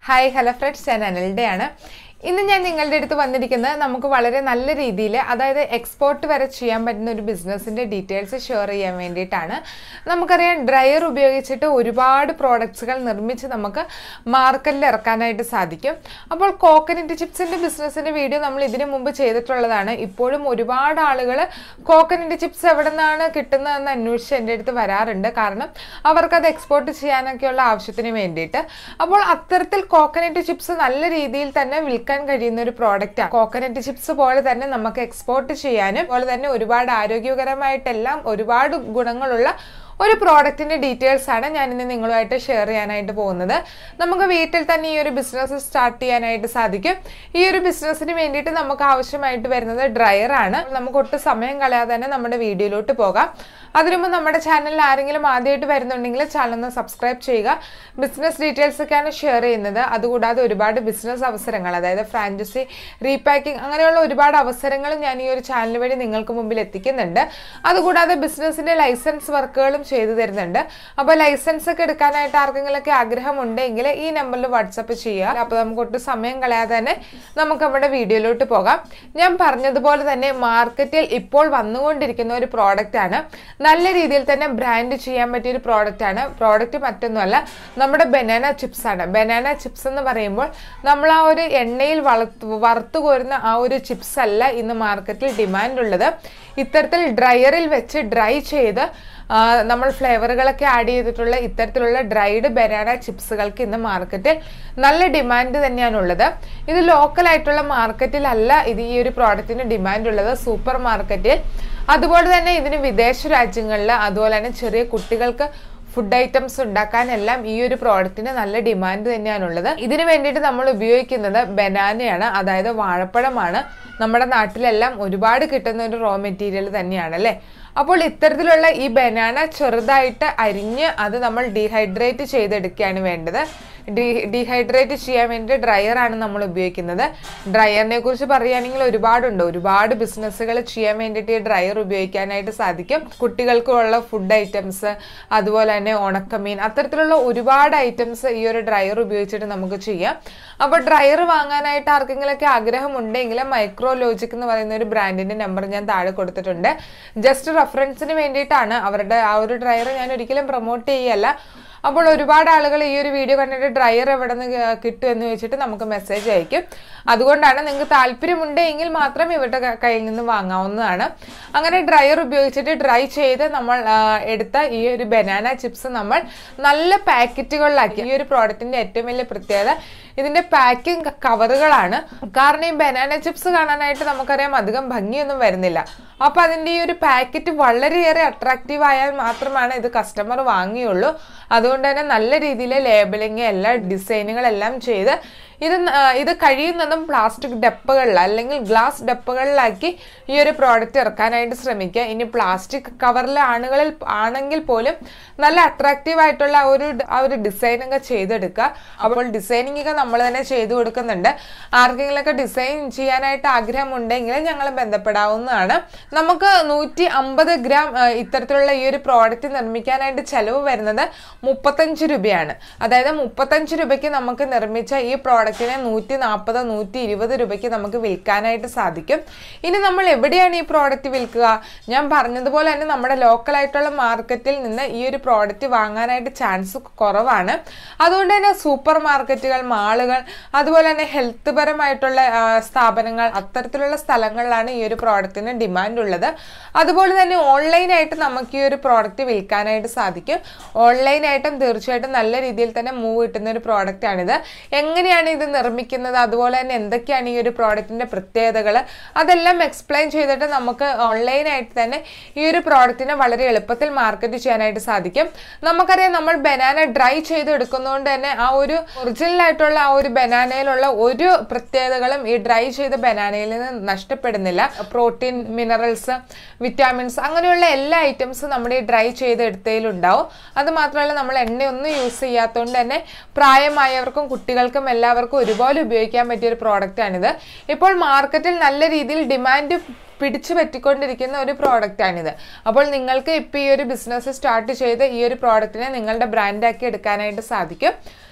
hi hello friends ഞാൻ അനിൽഡയാണ് ഇന്ന് ഞാൻ നിങ്ങളുടെ അടുത്ത് വന്നിരിക്കുന്നത് നമുക്ക് വളരെ നല്ല രീതിയിൽ അതായത് എക്സ്പോർട്ട് വരെ ചെയ്യാൻ പറ്റുന്ന ഒരു ബിസിനസ്സിൻ്റെ ഡീറ്റെയിൽസ് ഷെയർ ചെയ്യാൻ വേണ്ടിയിട്ടാണ് നമുക്കറിയാം ഡ്രയർ ഉപയോഗിച്ചിട്ട് ഒരുപാട് പ്രോഡക്ട്സുകൾ നിർമ്മിച്ച് നമുക്ക് മാർക്കറ്റിൽ ഇറക്കാനായിട്ട് സാധിക്കും അപ്പോൾ കോക്കനട്ട് ചിപ്സിൻ്റെ ബിസിനസ്സിൻ്റെ വീഡിയോ നമ്മൾ ഇതിനു മുമ്പ് ചെയ്തിട്ടുള്ളതാണ് ഇപ്പോഴും ഒരുപാട് ആളുകൾ കോക്കനട്ട് ചിപ്സ് എവിടെ നിന്നാണ് കിട്ടുന്നതെന്ന് അന്വേഷിച്ച് എൻ്റെ അടുത്ത് വരാറുണ്ട് കാരണം അവർക്കത് എക്സ്പോർട്ട് ചെയ്യാനൊക്കെയുള്ള ആവശ്യത്തിന് വേണ്ടിയിട്ട് അപ്പോൾ അത്തരത്തിൽ കോക്കനട്ട് ചിപ്സ് നല്ല രീതിയിൽ തന്നെ വിൽക്കാൻ കഴിയുന്ന ഒരു പ്രോഡക്റ്റാണ് കോക്കനട്ട് ചിപ്സ് പോലെ തന്നെ നമുക്ക് എക്സ്പോർട്ട് ചെയ്യാനും അതുപോലെ തന്നെ ഒരുപാട് ആരോഗ്യകരമായിട്ടെല്ലാം ഒരുപാട് ഗുണങ്ങളുള്ള ഒരു പ്രോഡക്റ്റിന്റെ ഡീറ്റെയിൽസ് ആണ് ഞാൻ ഇന്ന് നിങ്ങളുമായിട്ട് ഷെയർ ചെയ്യാനായിട്ട് പോകുന്നത് നമുക്ക് വീട്ടിൽ തന്നെ ഈ ഒരു ബിസിനസ് സ്റ്റാർട്ട് ചെയ്യാനായിട്ട് സാധിക്കും ഈ ഒരു ബിസിനസ്സിന് വേണ്ടിയിട്ട് നമുക്ക് ആവശ്യമായിട്ട് വരുന്നത് ഡ്രയർ ആണ് നമുക്ക് ഒട്ടും സമയം കളയാതെ തന്നെ നമ്മുടെ വീഡിയോയിലോട്ട് പോകാം അതിനു മുമ്പ് നമ്മുടെ ചാനലിൽ ആരെങ്കിലും ആദ്യമായിട്ട് വരുന്നുണ്ടെങ്കിൽ ചാനൽ ഒന്ന് സബ്സ്ക്രൈബ് ചെയ്യുക ബിസിനസ് ഡീറ്റെയിൽസ് ഒക്കെയാണ് ഷെയർ ചെയ്യുന്നത് അതുകൂടാതെ ഒരുപാട് ബിസിനസ് അവസരങ്ങൾ അതായത് ഫ്രാഞ്ചൈസി റീപാക്കിംഗ് അങ്ങനെയുള്ള ഒരുപാട് അവസരങ്ങൾ ഞാൻ ഈ ഒരു ചാനൽ വഴി നിങ്ങൾക്ക് മുമ്പിൽ എത്തിക്കുന്നുണ്ട് അതുകൂടാതെ ബിസിനസിന്റെ ലൈസൻസ് വർക്കുകളും ചെയ്തു തരുന്നുണ്ട് അപ്പോൾ ലൈസൻസ് ഒക്കെ എടുക്കാനായിട്ട് ആർക്കെങ്കിലൊക്കെ ആഗ്രഹമുണ്ടെങ്കിൽ ഈ നമ്പറിൽ വാട്സപ്പ് ചെയ്യുക അപ്പോൾ നമുക്ക് ഒട്ടും സമയം കളയാതെ തന്നെ നമുക്ക് നമ്മുടെ വീഡിയോയിലോട്ട് പോകാം ഞാൻ പറഞ്ഞതുപോലെ തന്നെ മാർക്കറ്റിൽ ഇപ്പോൾ വന്നുകൊണ്ടിരിക്കുന്ന ഒരു പ്രോഡക്റ്റ് ആണ് നല്ല രീതിയിൽ തന്നെ ബ്രാൻഡ് ചെയ്യാൻ പറ്റിയ ഒരു പ്രോഡക്റ്റ് ആണ് പ്രോഡക്റ്റ് മറ്റൊന്നുമല്ല നമ്മുടെ ബനാന ചിപ്സ് ആണ് ബനാന ചിപ്സ് എന്ന് പറയുമ്പോൾ നമ്മൾ ആ ഒരു എണ്ണയിൽ വളർത്ത് വറുത്തു കോരുന്ന ആ ഒരു ചിപ്സ് അല്ല ഇന്ന് മാർക്കറ്റിൽ ഡിമാൻഡ് ഉള്ളത് ഇത്തരത്തിൽ ഡ്രയറിൽ വെച്ച് ഡ്രൈ ചെയ്ത് ആ, നമ്മൾ ഫ്ലേവറുകളൊക്കെ ആഡ് ചെയ്തിട്ടുള്ള ഇത്തരത്തിലുള്ള ഡ്രൈഡ് ബനാന ചിപ്സുകൾക്ക് ഇന്ന് മാർക്കറ്റിൽ നല്ല ഡിമാൻഡ് തന്നെയാണുള്ളത് ഇത് ലോക്കൽ ആയിട്ടുള്ള മാർക്കറ്റിലല്ല ഇത് ഈ ഒരു പ്രോഡക്റ്റിന് ഡിമാൻഡ് ഉള്ളത് സൂപ്പർ മാർക്കറ്റിൽ അതുപോലെ തന്നെ ഇതിന് വിദേശ രാജ്യങ്ങളിൽ അതുപോലെ തന്നെ ചെറിയ കുട്ടികൾക്ക് ഫുഡ് ഐറ്റംസ് ഉണ്ടാക്കാനെല്ലാം ഈ ഒരു പ്രോഡക്റ്റിന് നല്ല ഡിമാൻഡ് തന്നെയാണുള്ളത് ഇതിന് വേണ്ടിയിട്ട് നമ്മൾ ഉപയോഗിക്കുന്നത് ബനാനയാണ് അതായത് വാഴപ്പഴമാണ് നമ്മുടെ നാട്ടിലെല്ലാം ഒരുപാട് കിട്ടുന്ന ഒരു റോ മെറ്റീരിയൽ തന്നെയാണ് അല്ലേ അപ്പോൾ ഇത്തരത്തിലുള്ള ഈ ബനാന ചെറുതായിട്ട് അരിഞ്ഞ് അത് നമ്മൾ ഡീഹൈഡ്രേറ്റ് ചെയ്തെടുക്കുകയാണ് വേണ്ടത് ഡീ ഡീഹൈഡ്രേറ്റ് ചെയ്യാൻ വേണ്ടി ഡ്രയറാണ് നമ്മൾ ഉപയോഗിക്കുന്നത് ഡ്രയറിനെ കുറിച്ച് പറയുകയാണെങ്കിൽ ഒരുപാടുണ്ട് ഒരുപാട് ബിസിനസ്സുകൾ ചെയ്യാൻ വേണ്ടിയിട്ട് ഈ ഡ്രയർ ഉപയോഗിക്കാനായിട്ട് സാധിക്കും കുട്ടികൾക്കുള്ള ഫുഡ് ഐറ്റംസ് അതുപോലെ തന്നെ ഉണക്കമീൻ അത്തരത്തിലുള്ള ഒരുപാട് ഐറ്റംസ് ഈ ഒരു ഡ്രയർ ഉപയോഗിച്ചിട്ട് നമുക്ക് ചെയ്യാം അപ്പോൾ ഡ്രയർ വാങ്ങാനായിട്ട് ആർക്കെങ്കിലൊക്കെ ആഗ്രഹമുണ്ടെങ്കിൽ മൈക്രോലോജിക് എന്ന് പറയുന്ന ഒരു ബ്രാൻഡിന്റെ നമ്പർ ഞാൻ താഴെ കൊടുത്തിട്ടുണ്ട് ജസ്റ്റ് റെഫറൻസിന് വേണ്ടിയിട്ടാണ് അവരുടെ ആ ഒരു ഡ്രയർ ഞാൻ ഒരിക്കലും പ്രൊമോട്ട് ചെയ്യല്ല അപ്പോൾ ഒരുപാട് ആളുകൾ ഈ ഒരു വീഡിയോ കണ്ടിട്ട് ഡ്രയർ എവിടെ നിന്ന് കിട്ടും എന്ന് ചോദിച്ചിട്ട് നമുക്ക് മെസ്സേജ് അയക്കും അതുകൊണ്ടാണ് നിങ്ങൾക്ക് താല്പര്യമുണ്ടെങ്കിൽ മാത്രം ഇവരുടെ ക- കയ്യിൽ നിന്ന് വാങ്ങാവുന്നതാണ് അങ്ങനെ ഡ്രയർ ഉപയോഗിച്ചിട്ട് ഡ്രൈ ചെയ്ത് നമ്മൾ ആ, എടുത്ത ഈ ഒരു ബനാന ചിപ്സ് നമ്മൾ നല്ല പാക്കറ്റുകളിലാക്കി ഈ ഒരു പ്രോഡക്റ്റിന്റെ ഏറ്റവും വലിയ പ്രത്യേകത ഇതിന്റെ പാക്കിംഗ് കവറുകളാണ് കാരണം ഈ ബനാന ചിപ്സ് കാണാനായിട്ട് നമുക്കറിയാം അധികം ഭംഗിയൊന്നും വരുന്നില്ല അപ്പൊ അതിന്റെ ഈ ഒരു പാക്കറ്റ് വളരെയേറെ അട്രാക്റ്റീവ് ആയാൽ മാത്രമാണ് ഇത് കസ്റ്റമർ വാങ്ങിയുള്ളൂ അതുകൊണ്ട് തന്നെ നല്ല രീതിയിൽ ലേബലിംഗ് എല്ലാ ഡിസൈനുകളെല്ലാം ചെയ്ത് ഇത് ന- ആ, ഇത് കഴിയുന്നതും പ്ലാസ്റ്റിക് ഡപ്പകളിൽ അല്ലെങ്കിൽ ഗ്ലാസ് ഡപ്പകളിലാക്കി ഈ ഒരു പ്രോഡക്റ്റ് ഇറക്കാനായിട്ട് ശ്രമിക്കുക ഇനി പ്ലാസ്റ്റിക് കവറിലെ ആണുകളിൽ ആണെങ്കിൽ പോലും നല്ല അട്രാക്റ്റീവ് ആയിട്ടുള്ള ആ ഒരു ഡ- ആ ഒരു ഡിസൈൻ ഒക്കെ ചെയ്തെടുക്കുക അപ്പോൾ ഡിസൈനിങ് ഒക്കെ നമ്മൾ തന്നെ ചെയ്തു കൊടുക്കുന്നുണ്ട് ആർക്കെങ്കിലൊക്കെ ഡിസൈൻ ചെയ്യാനായിട്ട് ആഗ്രഹമുണ്ടെങ്കിൽ ഞങ്ങൾ ബന്ധപ്പെടാവുന്നതാണ് നമുക്ക് നൂറ്റി അമ്പത് ഗ്രാം ആ, ഇത്തരത്തിലുള്ള ഈ ഒരു പ്രോഡക്റ്റ് നിർമ്മിക്കാനായിട്ട് ചെലവ് വരുന്നത് മുപ്പത്തഞ്ച് രൂപയാണ് അതായത് മുപ്പത്തഞ്ച് രൂപയ്ക്ക് നമുക്ക് നിർമ്മിച്ച ഈ പ്രോഡക്റ്റിനെ നൂറ്റി നാൽപ്പത് നൂറ്റി ഇരുപത് രൂപയ്ക്ക് നമുക്ക് വിൽക്കാനായിട്ട് സാധിക്കും ഇനി നമ്മൾ എവിടെയാണ് ഈ പ്രോഡക്റ്റ് വിൽക്കുക ഞാൻ പറഞ്ഞതുപോലെ തന്നെ നമ്മുടെ ലോക്കൽ ആയിട്ടുള്ള മാർക്കറ്റിൽ നിന്ന് ഈ ഒരു പ്രോഡക്റ്റ് വാങ്ങാനായിട്ട് ചാൻസ് കുറവാണ് അതുകൊണ്ട് തന്നെ സൂപ്പർ മാർക്കറ്റുകൾ മാളുകൾ അതുപോലെ തന്നെ ഹെൽത്ത് പരമായിട്ടുള്ള ആ, സ്ഥാപനങ്ങൾ അത്തരത്തിലുള്ള സ്ഥലങ്ങളിലാണ് ഈ ഒരു പ്രോഡക്റ്റിന് ഡിമാൻഡ് ഉള്ളത് അതുപോലെ തന്നെ ഓൺലൈനായിട്ട് നമുക്ക് ഈ ഒരു പ്രോഡക്റ്റ് വിൽക്കാനായിട്ട് സാധിക്കും ഓൺലൈനായിട്ടും തീർച്ചയായിട്ടും നല്ല രീതിയിൽ തന്നെ മൂവ് കിട്ടുന്ന ഒരു പ്രോഡക്റ്റ് ആണിത് എങ്ങനെയാണ് ഇത് നിർമ്മിക്കുന്നത് അതുപോലെ തന്നെ എന്തൊക്കെയാണ് ഈ ഒരു പ്രോഡക്റ്റിന്റെ പ്രത്യേകതകൾ അതെല്ലാം എക്സ്പ്ലെയിൻ ചെയ്തിട്ട് നമുക്ക് ഓൺലൈനായിട്ട് തന്നെ ഈ ഒരു പ്രോഡക്റ്റിനെ വളരെ എളുപ്പത്തിൽ മാർക്കറ്റ് ചെയ്യാനായിട്ട് സാധിക്കും നമുക്കറിയാം നമ്മൾ ബനാന ഡ്രൈ ചെയ്ത് എടുക്കുന്നതുകൊണ്ട് തന്നെ ആ ഒരു ഒറിജിനൽ ആയിട്ടുള്ള ആ ഒരു ബനാനയിലുള്ള ഒരു പ്രത്യേകതകളും ഈ ഡ്രൈ ചെയ്ത ബനാനയിൽ നിന്ന് നഷ്ടപ്പെടുന്നില്ല പ്രോട്ടീൻ മിനറൽസ് വിറ്റാമിൻസ് അങ്ങനെയുള്ള എല്ലാ ഐറ്റംസും നമ്മുടെ ഈ ഡ്രൈ ചെയ്ത് എടുത്തതിലുണ്ടാവും അത് മാത്രമല്ല നമ്മൾ എണ്ണയൊന്നും യൂസ് ചെയ്യാത്തതുകൊണ്ട് തന്നെ പ്രായമായവർക്കും കുട്ടികൾക്കും എല്ലാവർക്കും ഒരുപോലെ ഉപയോഗിക്കാൻ പറ്റിയ ഒരു പ്രോഡക്റ്റാണിത് ഇപ്പോൾ മാർക്കറ്റിൽ നല്ല രീതിയിൽ ഡിമാൻഡ് പിടിച്ചു പറ്റിക്കൊണ്ടിരിക്കുന്ന ഒരു പ്രോഡക്റ്റാണിത് അപ്പോൾ നിങ്ങൾക്ക് ഇപ്പോൾ ഈ ഒരു ബിസിനസ് സ്റ്റാർട്ട് ചെയ്ത് ഈ ഒരു പ്രോഡക്റ്റിനെ നിങ്ങളുടെ ബ്രാൻഡാക്കി എടുക്കാനായിട്ട് സാധിക്കും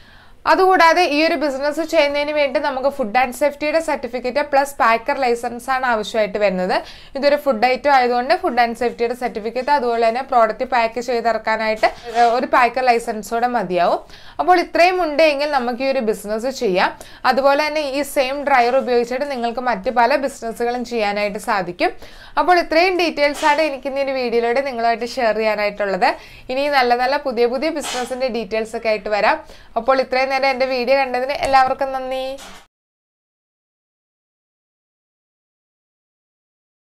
അതുകൂടാതെ ഈ ഒരു ബിസിനസ് ചെയ്യുന്നതിന് വേണ്ടി നമുക്ക് ഫുഡ് ആൻഡ് സേഫ്റ്റിയുടെ സർട്ടിഫിക്കറ്റ് പ്ലസ് പാക്കർ ലൈസൻസ് ആണ് ആവശ്യമായിട്ട് വരുന്നത് ഇതൊരു ഫുഡ് ഐറ്റം ആയതുകൊണ്ട് ഫുഡ് ആൻഡ് സേഫ്റ്റിയുടെ സർട്ടിഫിക്കറ്റ് അതുപോലെ തന്നെ പ്രോഡക്റ്റ് പാക്ക് ചെയ്തിറക്കാനായിട്ട് ഒരു പാക്കർ ലൈസൻസോടെ മതിയാവും അപ്പോൾ ഇത്രയും ഉണ്ടെങ്കിൽ നമുക്ക് ഈ ഒരു ബിസിനസ് ചെയ്യാം അതുപോലെ തന്നെ ഈ സെയിം ഡ്രയർ ഉപയോഗിച്ചിട്ട് നിങ്ങൾക്ക് മറ്റ് പല ബിസിനസ്സുകളും ചെയ്യാനായിട്ട് സാധിക്കും അപ്പോൾ ഇത്രയും ഡീറ്റെയിൽസ് ആണ് എനിക്ക് ഇന്ന് ഈ വീഡിയോയിലൂടെ നിങ്ങളുമായിട്ട് ഷെയർ ചെയ്യാനായിട്ടുള്ളത് ഇനി നല്ല നല്ല പുതിയ പുതിയ ബിസിനസ്സിന്റെ ഡീറ്റെയിൽസ് ഒക്കെ ആയിട്ട് വരാം അപ്പോൾ ഇത്രയും നേരം എൻ്റെ വീഡിയോ കണ്ടതിന് എല്ലാവർക്കും നന്ദി